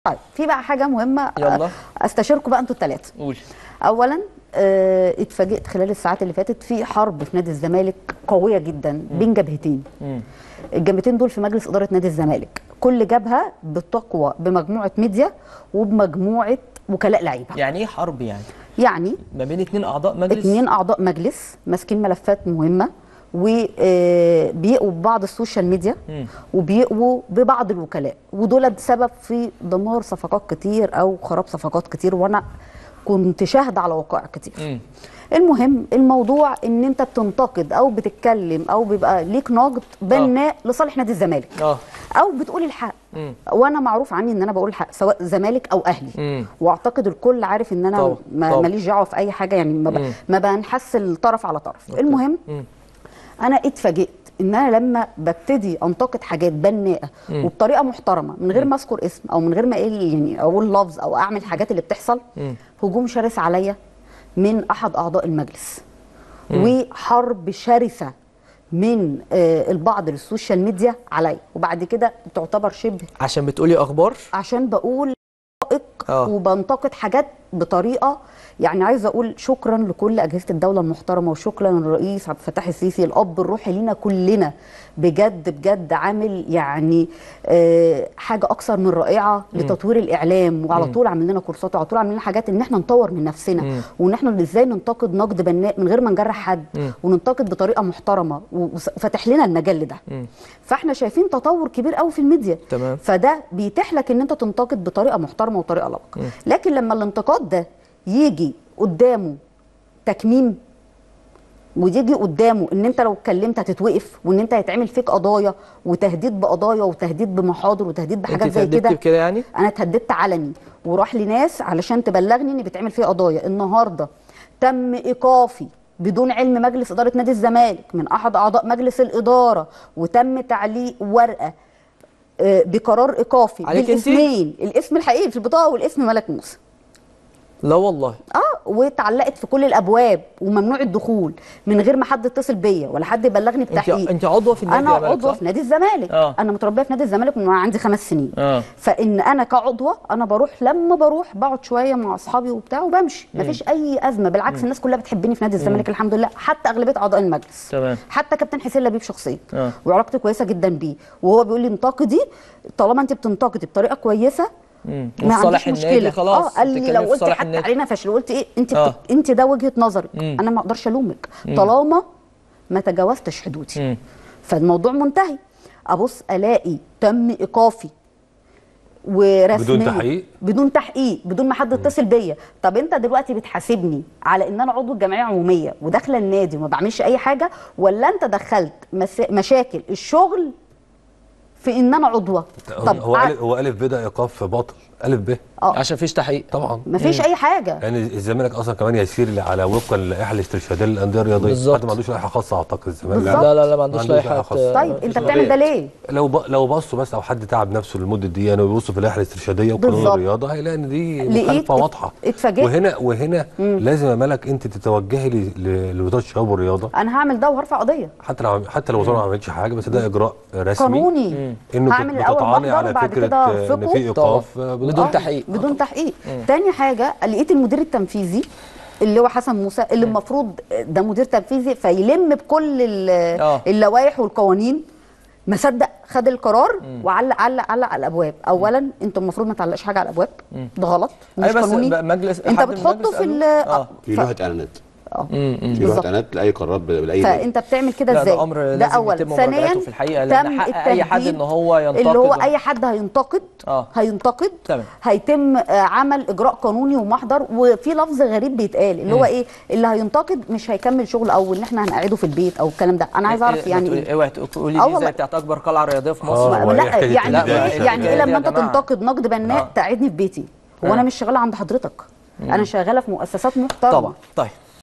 طيب في بقى حاجه مهمه يلا. آه، استشيركم بقى انتوا الثلاثه قول اولا آه، اتفاجئت خلال الساعات اللي فاتت في حرب في نادي الزمالك قويه جدا بين جبهتين مم. الجبهتين دول في مجلس اداره نادي الزمالك كل جبهه بتقوى بمجموعه ميديا وبمجموعه وكلاء لعيبه يعني ايه حرب يعني يعني ما بين اتنين اعضاء مجلس اتنين اعضاء مجلس ماسكين ملفات مهمه وبيقوا ببعض السوشيال ميديا مم. وبيقوا ببعض الوكلاء ودول سبب في دمار صفقات كتير او خراب صفقات كتير وانا كنت شاهده على وقائع كتير مم. المهم الموضوع ان انت بتنتقد او بتتكلم او بيبقى ليك نقد بناء لصالح نادي الزمالك اه او بتقول الحق مم. وانا معروف عني ان انا بقول الحق سواء زمالك او اهلي مم. واعتقد الكل عارف ان انا طبعا، ما- طبعا. ماليش دعوه في اي حاجه يعني ما, ب... مم. ما بنحس الطرف على طرف المهم مم. انا اتفاجئت ان انا لما ببتدي انتقد حاجات بناءه وبطريقه محترمه من غير ما اذكر اسم او من غير ما اقول يعني اقول لفظ او اعمل الحاجات اللي بتحصل مم. هجوم شرس عليا من احد اعضاء المجلس وحرب شرسه من آه، البعض للسوشيال ميديا عليا وبعد كده تعتبر شبه عشان بتقولي اخبار عشان بقول حقائق آه. وبنتقد حاجات بطريقه يعني عايزه اقول شكرا لكل اجهزه الدوله المحترمه وشكرا للرئيس عبد الفتاح السيسي الاب الروحي لينا كلنا بجد بجد عامل يعني آه حاجه اكثر من رائعه لتطوير الاعلام وعلى طول عامل لنا كورسات وعلى طول عامل لنا حاجات ان احنا نطور من نفسنا مم. وان احنا ازاي ننتقد نقد بناء من غير ما نجرح حد مم. وننتقد بطريقه محترمه وفتح لنا المجال ده مم. فاحنا شايفين تطور كبير قوي في الميديا تمام. فده بيتيح لك ان انت تنتقد بطريقه محترمه وطريقه لبقه لكن لما الانتقاد ده يجي قدامه تكميم ويجي قدامه ان انت لو اتكلمت هتتوقف وان انت هيتعمل فيك قضايا وتهديد بقضايا وتهديد بمحاضر وتهديد انت بحاجات زي اتهددتي كده بكده يعني انا اتهددت علني وراح لناس علشان تبلغني ان بيتعمل فيه قضايا النهارده تم ايقافي بدون علم مجلس اداره نادي الزمالك من احد اعضاء مجلس الاداره وتم تعليق ورقه آه، بقرار ايقافي عليك انتي؟ بالاسمين الاسم الحقيقي في البطاقه والاسم ملك موسى لا والله اه واتعلقت في كل الابواب وممنوع الدخول من غير ما حد يتصل بيا ولا حد يبلغني انت بتحقيق انت عضوه في النادي انا يا ملك، عضوه صح؟ في نادي الزمالك آه. انا متربيه في نادي الزمالك من وأنا عندي خمس سنين اه فان انا كعضوه انا بروح لما بروح بقعد شويه مع اصحابي وبتاع وبمشي مفيش اي ازمه بالعكس الناس كلها بتحبني في نادي الزمالك الحمد لله حتى اغلبيه اعضاء المجلس تمام. حتى كابتن حسين لبيب شخصيا آه. وعلاقتي كويسه جدا بيه وهو بيقول لي انتقدي طالما انت بتنتقدي بطريقه كويسه مم. ما وصالح عنديش النادي مشكله خلاص اه قال لي بتتكلمي لو في قلت صالح حتى النادي. علينا فشل قلت ايه انت آه. بتك... انت ده وجهه نظرك مم. انا ما اقدرش الومك طالما ما تجاوزتش حدودي مم. فالموضوع منتهي ابص الاقي تم ايقافي ورسميا بدون تحقيق؟ بدون تحقيق بدون ما حد يتصل بيا طب انت دلوقتي بتحاسبني على ان انا عضو الجمعيه العموميه وداخله النادي وما بعملش اي حاجه ولا انت دخلت مس... مشاكل الشغل في ان انا عضوه طب هو ع- ألف هو الف ب ده ايقاف باطل الف ب اه عشان فيش تحقيق طبعا مفيش اي حاجه يعني الزمالك اصلا كمان يسير على وفقا للائحه الاسترشاديه للانديه الرياضيه بالظبط. حتى ما عندوش لائحه خاصه اعتقد الزمالك بالظبط. لا لا لا ما عندوش لائحه خاصه طيب انت بتعمل ده ليه لو ب... لو بصوا بس او حد تعب نفسه لمده دقيقه انه يبص في اللائحه الاسترشاديه وقانون بالظبط. الرياضه هيلاقي ان دي لقيت مخالفه ات- واضحه اتفاجئت. وهنا وهنا لازم يا ملك انت تتوجهي ل- ل- لوزاره الشباب والرياضه انا هعمل ده وهرفع قضيه حتى لو حتى لو الوزاره ما عملتش حاجه بس ده اجراء رسمي قانوني انه هعمل الاول بتطعني محضر على وبعد فكره كده ان ارفقه في ايقاف طبعاً. بدون بدون آه، تحقيق. بدون تحقيق تاني حاجه لقيت المدير التنفيذي اللي هو حسن موسى اللي المفروض ده مدير تنفيذي فيلم بكل ال- آه. اللوائح والقوانين ما صدق خد القرار وعلق علق علق على الابواب اولا انتوا المفروض ما تعلقش حاجه على الابواب ده غلط مش أي بس قانوني بقى مجلس- انت حد من بتحطه المجلس في قال ال له؟ آه. في ف- لوحه اعلانات اه في لوحه بالظبط. اعلانات لاي قرارات ب- لاي نادي. فانت بتعمل كده لا، ازاي ده امر ده لازم اولا يتم ثانيا مراجعته في الحقيقه لان تم حق اي حد التهديد ان هو ينتقد اللي هو اي حد هينتقد آه. هينتقد تمام. هيتم آه، عمل اجراء قانوني ومحضر وفي لفظ غريب بيتقال اللي هو ايه اللي هينتقد مش هيكمل شغل او ان احنا هنقعده في البيت او الكلام ده انا عايز اعرف يعني ايه اوعي تقولي آه دي والله. زي بتاعت اكبر قلعه رياضيه في آه، مصر هو لا إيه حكاية يعني النداء ايه دي؟ يعني ايه يا لما انت جماعة. تنتقد نقد بناء آه. تقعدني في بيتي هو انا مش شغاله عند حضرتك انا شغاله في مؤسسات محترمه طبعا طيب